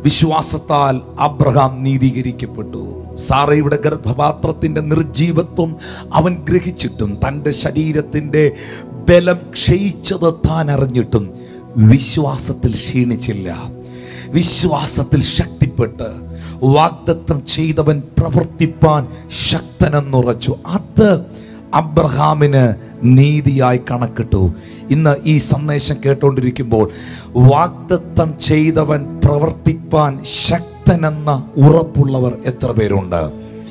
വിശ്വാസത്താൽ അബ്രഹാം നീതീകരിക്കപ്പെട്ടു സാറയുടെ ഗർഭപാത്രത്തിന്റെ നിർജീവത്വം അവൻ ഗ്രഹിച്ചിട്ടും തൻ്റെ ശരീരത്തിൻ്റെ ബലം ക്ഷയിച്ചത് താൻ അറിഞ്ഞിട്ടും വിശ്വാസത്തിൽ ക്ഷീണിച്ചില്ല വിശ്വാസത്തിൽ ശക്തിപ്പെട്ട് വാഗ്ദത്തം ചെയ്തവൻ പ്രവർത്തിപ്പാൻ ശക്തനെന്നുറച്ചു അത് അബ്രഹാമിന് നീതിയായി കണക്കിട്ടു ഇന്ന് ഈ സന്ദേശം കേട്ടുകൊണ്ടിരിക്കുമ്പോൾ വാഗ്ദത്തം ചെയ്തവൻ പ്രവർത്തിപ്പാൻ ശക്തനെന്ന ഉറപ്പുള്ളവർ എത്ര പേരുണ്ട്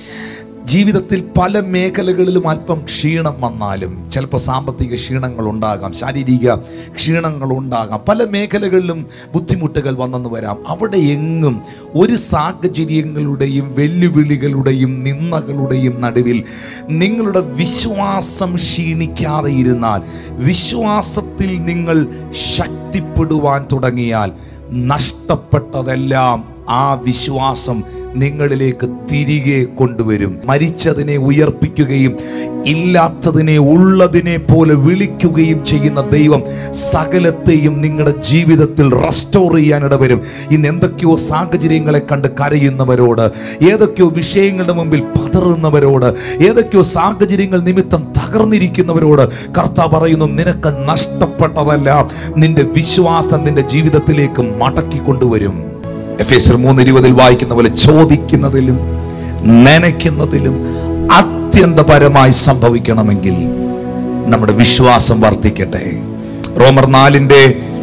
ജീവിതത്തിൽ പല മേഖലകളിലും അല്പം ക്ഷീണം വന്നാലും ചിലപ്പോൾ സാമ്പത്തിക ക്ഷീണങ്ങൾ ഉണ്ടാകാം ശാരീരിക ക്ഷീണങ്ങൾ ഉണ്ടാകാം പല മേഖലകളിലും ബുദ്ധിമുട്ടുകൾ വന്നെന്ന് വരാം അവിടെ എങ്ങും ഒരു സാഹചര്യങ്ങളുടെയും വെല്ലുവിളികളുടെയും നിന്ദകളുടെയും നടുവിൽ നിങ്ങളുടെ വിശ്വാസം ക്ഷീണിക്കാതെ ഇരുന്നാൽ വിശ്വാസത്തിൽ നിങ്ങൾ ശക്തിപ്പെടുവാൻ തുടങ്ങിയാൽ നഷ്ടപ്പെട്ടതെല്ലാം ആ വിശ്വാസം നിങ്ങളിലേക്ക് തിരികെ കൊണ്ടുവരും മരിച്ചതിനെ ഉയർപ്പിക്കുകയും ഇല്ലാത്തതിനെ ഉള്ളതിനെ പോലെ വിളിക്കുകയും ചെയ്യുന്ന ദൈവം സകലത്തെയും നിങ്ങളുടെ ജീവിതത്തിൽ റെസ്റ്റോർ ചെയ്യാൻ ഇടവരും ഇന്ന് എന്തൊക്കെയോ സാഹചര്യങ്ങളെ കണ്ട് കരയുന്നവരോട് ഏതൊക്കെയോ വിഷയങ്ങളുടെ മുമ്പിൽ പതറുന്നവരോട് ഏതൊക്കെയോ സാഹചര്യങ്ങൾ നിമിത്തം തകർന്നിരിക്കുന്നവരോട് കർത്താവ് പറയുന്നു നിനക്ക് നഷ്ടപ്പെട്ടതെല്ലാം നിന്റെ വിശ്വാസം നിന്റെ ജീവിതത്തിലേക്ക് മടക്കി കൊണ്ടുവരും എഫ് എസ് മൂന്ന് ഇരുപതിൽ വായിക്കുന്ന പോലെ ചോദിക്കുന്നതിലും നനയ്ക്കുന്നതിലും അത്യന്തപരമായി സംഭവിക്കണമെങ്കിൽ നമ്മുടെ വിശ്വാസം വർദ്ധിക്കട്ടെ റോമർ നാലിന്റെ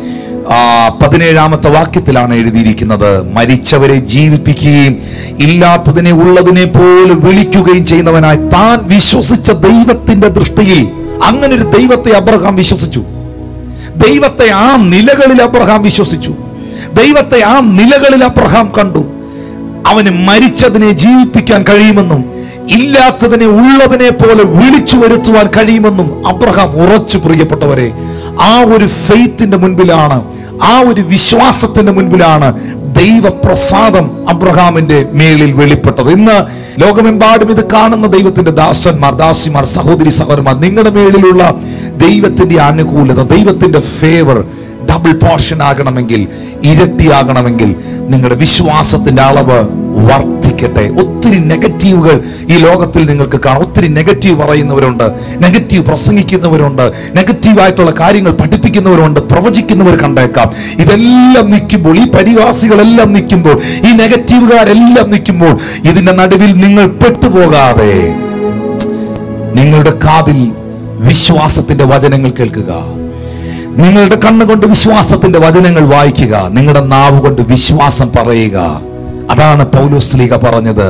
ആ, പതിനേഴാമത്തെ വാക്യത്തിലാണ് എഴുതിയിരിക്കുന്നത് മരിച്ചവരെ ജീവിപ്പിക്കുകയും ഇല്ലാത്തതിനെ ഉള്ളതിനെ പോലെ വിളിക്കുകയും ചെയ്യുന്നവനായി താൻ വിശ്വസിച്ച ദൈവത്തിന്റെ ദൃഷ്ടിയിൽ അങ്ങനെ ഒരു ദൈവത്തെ അബ്രഹാം വിശ്വസിച്ചു ദൈവത്തെ ആ നിലകളിൽ അബ്രഹാം വിശ്വസിച്ചു ദൈവത്തെ ആ നിലകളിൽ അബ്രഹാം കണ്ടു അവന് മരിച്ചതിനെ ജീവിപ്പിക്കാൻ കഴിയുമെന്നും ഇല്ലാത്തതിനെ ഉള്ളതിനെ പോലെ വിളിച്ചു വരുത്തുവാൻ കഴിയുമെന്നും അബ്രഹാം ഉറച്ചു പ്രിയപ്പെട്ടവരെ ആ ഒരു ഫെയ്ത്തിന്റെ മുൻപിലാണ് ആ ഒരു വിശ്വാസത്തിന്റെ മുൻപിലാണ് ദൈവപ്രസാദം അബ്രഹാമിന്റെ മേളിൽ വെളിപ്പെട്ടത് ഇന്ന് ലോകമെമ്പാടും ഇത് കാണുന്ന ദൈവത്തിന്റെ ദാസന്മാർ ദാസിമാർ സഹോദരി സഹോദരന്മാർ നിങ്ങളുടെ മേളിലുള്ള ദൈവത്തിന്റെ അനുകൂലത ദൈവത്തിന്റെ ഫേവർ ഡബിൾ പോർഷൻ ആകണമെങ്കിൽ ഇരട്ടിയാകണമെങ്കിൽ നിങ്ങളുടെ വിശ്വാസത്തിന്റെ അളവ് വർദ്ധിക്കട്ടെ ഒത്തിരി നെഗറ്റീവുകൾ ഈ ലോകത്തിൽ നിങ്ങൾക്ക് കാണാം ഒത്തിരി നെഗറ്റീവ് പറയുന്നവരുണ്ട് നെഗറ്റീവ് പ്രസംഗിക്കുന്നവരുണ്ട് നെഗറ്റീവായിട്ടുള്ള കാര്യങ്ങൾ പഠിപ്പിക്കുന്നവരുണ്ട് പ്രവചിക്കുന്നവർ കണ്ടേക്കാം ഇതെല്ലാം നിൽക്കുമ്പോൾ ഈ പരിഹാസികളെല്ലാം നിൽക്കുമ്പോൾ ഈ നെഗറ്റീവുകാരെല്ലാം നിൽക്കുമ്പോൾ ഇതിന്റെ നടുവിൽ നിങ്ങൾ പെട്ടുപോകാതെ നിങ്ങളുടെ കാതിൽ വിശ്വാസത്തിന്റെ വചനങ്ങൾ കേൾക്കുക നിങ്ങളുടെ കണ്ണുകൊണ്ട് വിശ്വാസത്തിന്റെ വചനങ്ങൾ വായിക്കുക നിങ്ങളുടെ നാവ് കൊണ്ട് വിശ്വാസം പറയുക അതാണ് പൗലോസ്ലീഗ പറഞ്ഞത്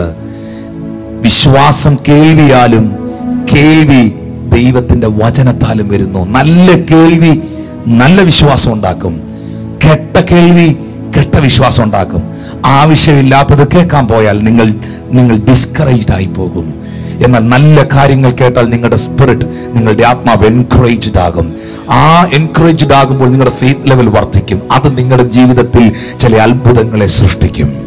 വിശ്വാസം കേൾവിയാലും കേൾവി ദൈവത്തിന്റെ വചനത്താലും വരുന്നു നല്ല കേൾവി നല്ല വിശ്വാസം ഉണ്ടാക്കും കെട്ട കേൾവി കെട്ട വിശ്വാസം ഉണ്ടാക്കും ആവശ്യമില്ലാത്തത് കേൾക്കാൻ പോയാൽ നിങ്ങൾ നിങ്ങൾ ഡിസ്കറേജ്ഡ് ആയി പോകും എന്നാൽ നല്ല കാര്യങ്ങൾ കേട്ടാൽ നിങ്ങളുടെ സ്പിരിറ്റ് നിങ്ങളുടെ ആത്മാവ് എൻകറേജ്ഡ് ആകും ആ എൻകറേജ്ഡ് ആകുമ്പോൾ നിങ്ങളുടെ ഫെയ്ത്ത് ലെവൽ വർദ്ധിക്കും അത് നിങ്ങളുടെ ജീവിതത്തിൽ ചില അത്ഭുതങ്ങളെ സൃഷ്ടിക്കും